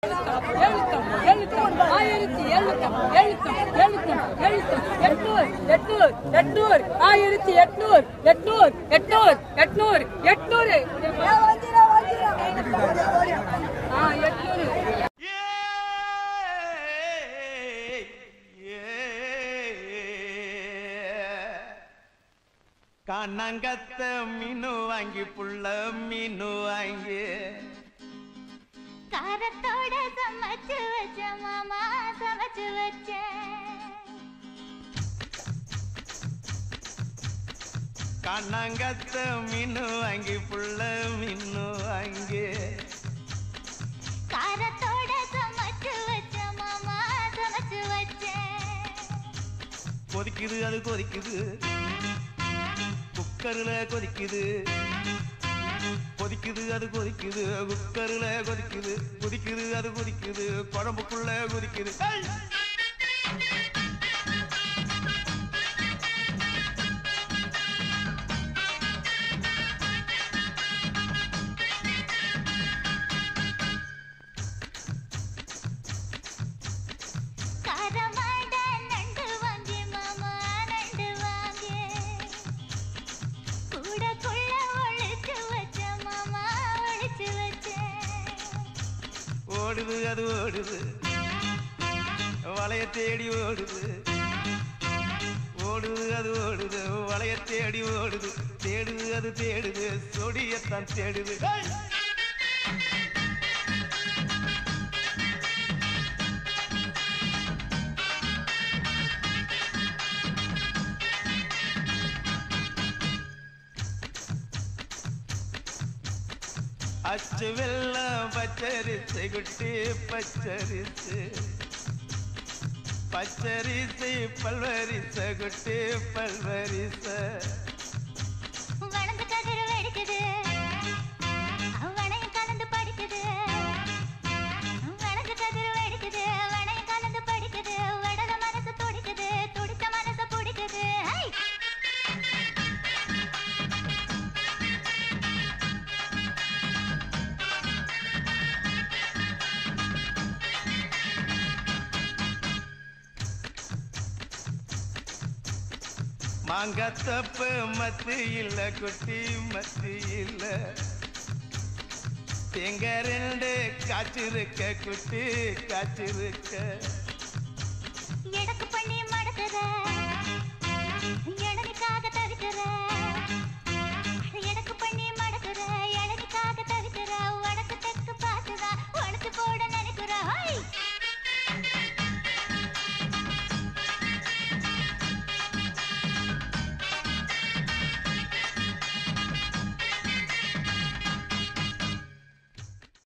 எழுத்தம் எழுத்தம் ஆயிரத்தி எழுத்தம் எழுத்தம் எழுத்தம் எழுத்தம் எட்நூறு எட்நூறு எட்நூறு ஆயிரத்தி எட்நூறு எட்நூறு எட்நூறு எட்நூறு எட்நூறு ஆ எட்நூறு கண்ணங்கத்த மீனு வாங்கி புள்ள மீனு வாங்கி காரத்தோட சமைச்சு வச்ச மாமா சமைச்சு வச்ச கண்ணங்கத்த மீனு வாங்கி புள்ள மீனு வாங்கி காரத்தோட சமைச்சு வச்ச மாமா சமைச்சு வச்ச கொதிக்குது அது கொதிக்குது குக்கர்ல கொதிக்குது கொதிக்குது அது கொதிக்குது குக்கர்ல கொதிக்குது கொதிக்குது அது கொதிக்குது குழம்புக்குள்ள கொதிக்குது ஏய்! காரமாட நண்டு வாங்கி மாமா நண்டு வாங்கி கூடக்குள்ள ஒழிச்சு வச்ச மாமா ஒழிச்சு வச்ச ஓடுது அது ஓடுது வளைய தேடி ஓடுது ஓடுது அது ஓடுது வளைய தேடி ஓடுது தேடுது அது தேடுது சொடியத்தான் தேடுது ஏய்! அச்சு வெள்ளம் பச்சரிசை குட்டி பச்சரிசு பச்சரிசை பல்வரிச குட்டி பல்வரிச வளர்ந்து கதிர் வெடிக்குது வனையும் கலந்து படிக்குது வளர்ந்து கதிர் வெடிக்குது வனையும் கலந்து படிக்குது வடல மனசு துடிக்குது துடிச்ச மனசு பிடிக்குது ஹை! மாங்கத்தப்பு மத்து இல்ல குட்டி மத்து இல்ல தேங்க ரெண்டு காய்ச்சிருக்க குட்டி காய்ச்சிருக்க